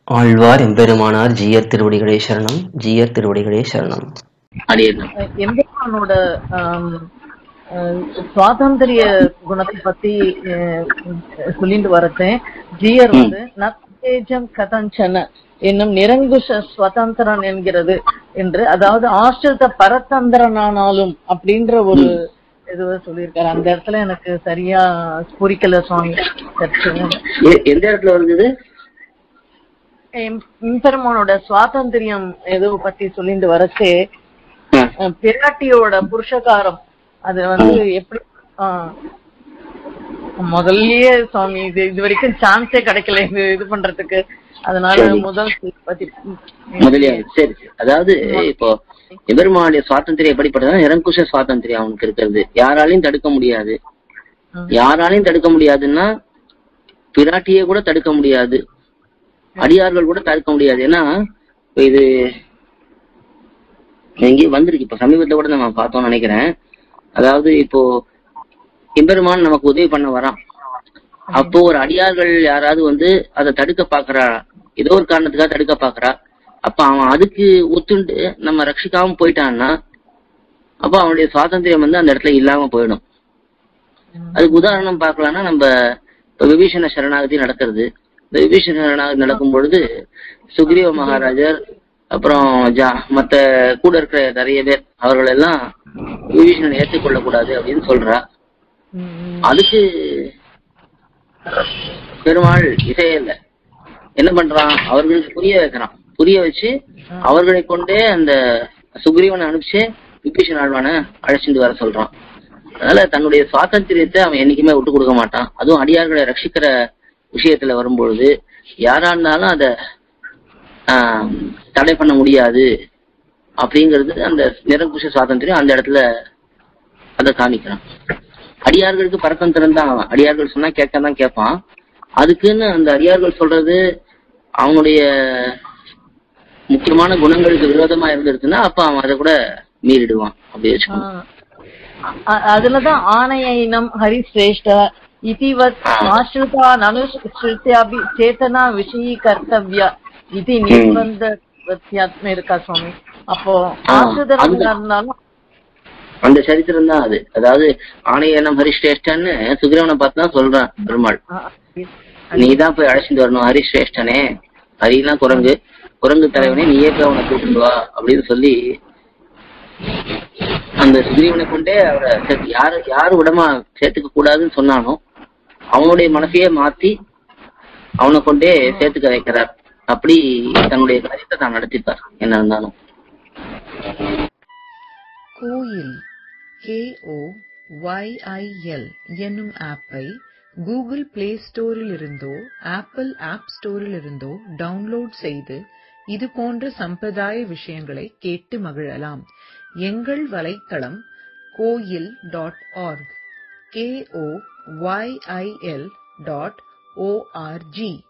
ஆழ்வார் எம்பெருமானார் ஜீயர் திருவடிகளே சரணம் ஜீயர் திருவடிகளே சரணம் அடியேன் எம்பெருமானோட ஆம், அஹ், சுவாதந்திரிய குணத்தை பத்தி அஹ், சொல்லிட்டு வரத்தேன் ஜீயர் வந்து நத்தேஜம் கதஞ்சன என்னும் நிரங்குஷ சுதந்திரன் என்கிறது என்று அதாவது ஆசிரித பரதந்திரனானாலும் அப்படின்ற ஒரு இதுவ சொல்லியிருக்காரு அந்த இடத்துல எனக்கு சரியா புரிக்கல சுவாமி சற்று. எ- எந்த இடத்துல வருது எம்- எம்பெருமானோட சுவாதந்திரியம் எதுவ பத்தி சொல்லிட்டு வரச்சே ஆ, அஹ் பிராட்டியோட புருஷகாரம் அது வந்து எப்படி ஆஹ் முதல்லயே சுவாமி இது இது வரைக்கும் சான்ஸே கிடைக்கல இது இது பண்றதுக்கு அதனால சரி. முதல் பத்தி முதலியார் சரி சரி அதாவது இப்போ எபெருமானுடைய சுவாதந்திரம் எப்படிப்பட்டதுன்னா நிரங்குஷ சுவாதந்திரம் அவனுக்கு இருக்கிறது யாராலையும் தடுக்க முடியாது ம். யாராலையும் தடுக்க முடியாதுன்னா பிராட்டியே கூட தடுக்க முடியாது அடியார்கள் கூட தடுக்க முடியாது ஏன்னா இப்ப இது எங்கேயும் வந்திருக்கு இப்ப சமீபத்துல கூட நம்ம பார்த்தோம்னு நினைக்கிறேன் அதாவது இப்போ எம்பெருமான் நமக்கு உதவி பண்ண வரான் அப்போ ஒரு அடியார்கள் யாராவது வந்து அதை தடுக்க பாக்குறா ஏதோ ஒரு காரணத்துக்காக தடுக்க பாக்குறா அப்ப அவன் அதுக்கு ஒத்துண்டு நம்ம ரட்சிக்காம போயிட்டான்னா அப்ப அவனுடைய சுவாதந்திரம் வந்து அந்த இடத்துல இல்லாம போயிடும் அதுக்கு உதாரணம் பார்க்கலாம்னா நம்ம இப்ப விபீஷண சரணாகதி நடக்கிறது இந்த விபீஷண சரணாகதி நடக்கும் பொழுது சுக்ரீவ மகாராஜர் அப்புறம் ஜா மத்த கூட இருக்கிற நிறைய பேர் அவர்கள் எல்லாம் விபீஷணனை ஏற்றுக்கொள்ள கூடாது அப்படின்னு சொல்றா ம், அதுக்கு பெருமாள் இசையே இல்ல என்ன பண்றான் அவர்களுக்கு புரிய வைக்கிறான் புரிய வச்சு அவர்களை கொண்டே அந்த சுக்ரீவனை அனுப்பிச்சு விபீஷன் ஆழ்வானை அழைச்சிட்டு வர சொல்றான் அதனால தன்னுடைய சுவாதந்திரியத்தை அவன் என்னைக்குமே விட்டு கொடுக்க மாட்டான் அதுவும் அடியார்களை ரட்சிக்கிற விஷயத்துல வரும்பொழுது யாரா இருந்தாலும் அதை ஆஹ், தடை பண்ண முடியாது அப்படிங்கிறது அந்த நிரங்குஷ சுவாதந்திரம் அந்த இடத்துல அதை காமிக்கிறான் அடியார்களுக்கு பரதந்திரம் தான் அவன் அடியார்கள் சொன்னா கேட்க தான் கேட்பான் அதுக்குன்னு அந்த அடியார்கள் சொல்றது அவனுடைய முக்கியமான குணங்களுக்கு விரோதமா இருந்திருக்குன்னா அப்ப அவன் அதை கூட மீறிடுவான் அப்படி வச்சுக்கணும் ஆஹ் அ- அதுலதான் ஆணையினம் ஹரிசிரேஷ்ட இதிவத் ஆசிரிதா நனுஷ்ருத்தியாபி சேத்தனா விஷயீ கர்த்தவ்ய இது நிர்பந்த வித்தியாசம் இருக்கா சுவாமி அப்போ ஆ, ஆசிரிதர்களா அதுதான். இருந்தாலும் அந்த சரித்திரம் தான் அது அதாவது ஆணையனம் ஹரிஷ்டேஷ்டன்னு சுக்கிரவனை பார்த்து தான் சொல்றான் பெருமாள் ஆஹ் நீ தான் போய் அழைச்சிட்டு வரணும் ஹரிஷ்டேஷ்டனே ஹரிலாம் குரங்கு குரங்கு தலைவனே நீயே போய் அவனை கூட்டிட்டு வா அப்படின்னு சொல்லி அந்த சுக்ரீவனை கொண்டே அவரை சேர்த்து யாரு யாரு விடமா சேர்த்துக்க கூடாதுன்னு சொன்னானோ அவனுடைய மனசையே மாத்தி அவனை கொண்டே சேர்த்துக்க வைக்கிறார் அப்படி தன்னுடைய காரியத்தை தான் நடத்திப்பார் என்ன இருந்தாலும் கோயில் கேஓ ஒய்ஐஎல் என்னும் ஆப்பை கூகுள் பிளே ஸ்டோரில் இருந்தோ ஆப்பிள் ஆப் ஸ்டோரில் இருந்தோ டவுன்லோட் செய்து இது போன்ற சம்பிரதாய விஷயங்களை கேட்டு மகிழலாம் எங்கள் வலைத்தளம் கோயில் dot org K O Y I L dot O R G